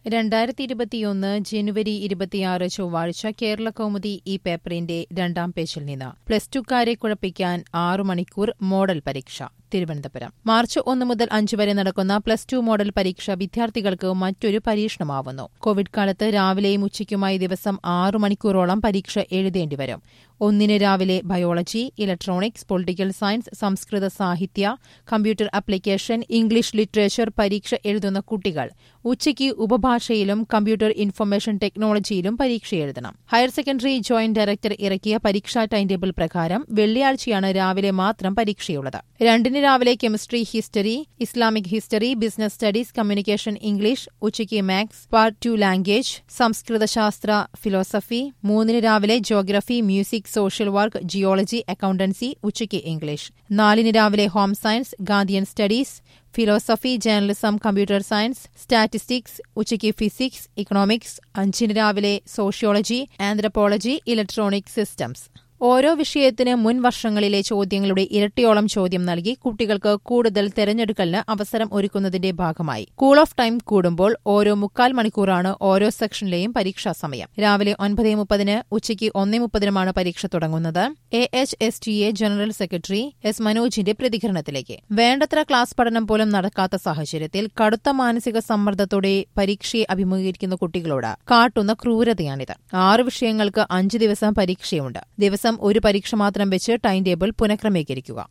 രണ്ടായിരത്തി ഇരുപത്തിയൊന്ന് ജനുവരി ഇരുപത്തിയാറ് ചൊവ്വാഴ്ച കേരള കൗമുദി ഈ പേപ്പറിന്റെ രണ്ടാം പേജിൽ നിന്ന് പ്ലസ് ടുക്കാരെ കുഴപ്പിക്കാൻ ആറു മണിക്കൂർ മോഡൽ പരീക്ഷ തിരുവനന്തപുരം മാർച്ച് ഒന്ന് മുതൽ അഞ്ച് വരെ നടക്കുന്ന പ്ലസ് ടു മോഡൽ പരീക്ഷ വിദ്യാർത്ഥികൾക്ക് മറ്റൊരു പരീക്ഷണമാവുന്നു കോവിഡ് കാലത്ത് രാവിലെയും ഉച്ചയ്ക്കുമായി ദിവസം ആറു മണിക്കൂറോളം പരീക്ഷ എഴുതേണ്ടിവരും ഒന്നിന് രാവിലെ ബയോളജി ഇലക്ട്രോണിക്സ് പൊളിറ്റിക്കൽ സയൻസ് സംസ്കൃത സാഹിത്യ കമ്പ്യൂട്ടർ ആപ്ലിക്കേഷൻ ഇംഗ്ലീഷ് ലിറ്ററേച്ചർ പരീക്ഷ എഴുതുന്ന കുട്ടികൾ ഉച്ചയ്ക്ക് ഉപഭാഷയിലും കമ്പ്യൂട്ടർ ഇൻഫർമേഷൻ ടെക്നോളജിയിലും പരീക്ഷ എഴുതണം ഹയർ സെക്കൻഡറി ജോയിന്റ് ഡയറക്ടർ ഇറക്കിയ പരീക്ഷാ ടൈം ടേബിൾ പ്രകാരം വെള്ളിയാഴ്ചയാണ് രാവിലെ മാത്രം പരീക്ഷയുള്ളത് രണ്ടിന് രാവിലെ chemistry history Islamic history business studies communication English ഉച്ചയ്ക്ക് മാത്സ് പാർട്ട് ടു ലാംഗ്വേജ് സംസ്കൃത ശാസ്ത്ര ഫിലോസഫി മൂന്നിന് രാവിലെ geography music social work geology accountancy ഉച്ചയ്ക്ക് ഇംഗ്ലീഷ് നാലിന് രാവിലെ home science Gandhian studies philosophy journalism computer science statistics ഉച്ചയ്ക്ക് ഫിസിക്സ് ഇക്കണോമിക്സ് അഞ്ചിന് രാവിലെ സോഷ്യോളജി ആന്ത്രപ്പോളജി ഇലക്ട്രോണിക് സിസ്റ്റംസ് ഓരോ വിഷയത്തിന് മുൻ വർഷങ്ങളിലെ ചോദ്യങ്ങളുടെ ഇരട്ടിയോളം ചോദ്യം നൽകി കുട്ടികൾക്ക് കൂടുതൽ തെരഞ്ഞെടുക്കലിന് അവസരം ഒരുക്കുന്നതിന്റെ ഭാഗമായി കൂൾ ഓഫ് ടൈം കൂടുമ്പോൾ ഓരോ മുക്കാൽ മണിക്കൂറാണ് ഓരോ സെക്ഷനിലെയും പരീക്ഷാ സമയം രാവിലെ ഒൻപത് മുപ്പതിന് ഉച്ചയ്ക്ക് ഒന്നേ മുപ്പതിനുമാണ് പരീക്ഷ തുടങ്ങുന്നത് A H S T A general secretary S മനോജിന്റെ പ്രതികരണത്തിലേക്ക് വേണ്ടത്ര ക്ലാസ് പഠനം പോലും നടക്കാത്ത സാഹചര്യത്തിൽ കടുത്ത മാനസിക സമ്മർദ്ദത്തോടെ പരീക്ഷയെ അഭിമുഖീകരിക്കുന്ന കുട്ടികളോട് കാട്ടുന്ന ക്രൂരതയാണിത് ആറ് വിഷയങ്ങൾക്ക് അഞ്ച് ദിവസം പരീക്ഷയുണ്ട് ദിവസം ഒരു പരീക്ഷ മാത്രം വെച്ച് ടൈം ടേബിൾ പുനഃക്രമീകരിക്കുക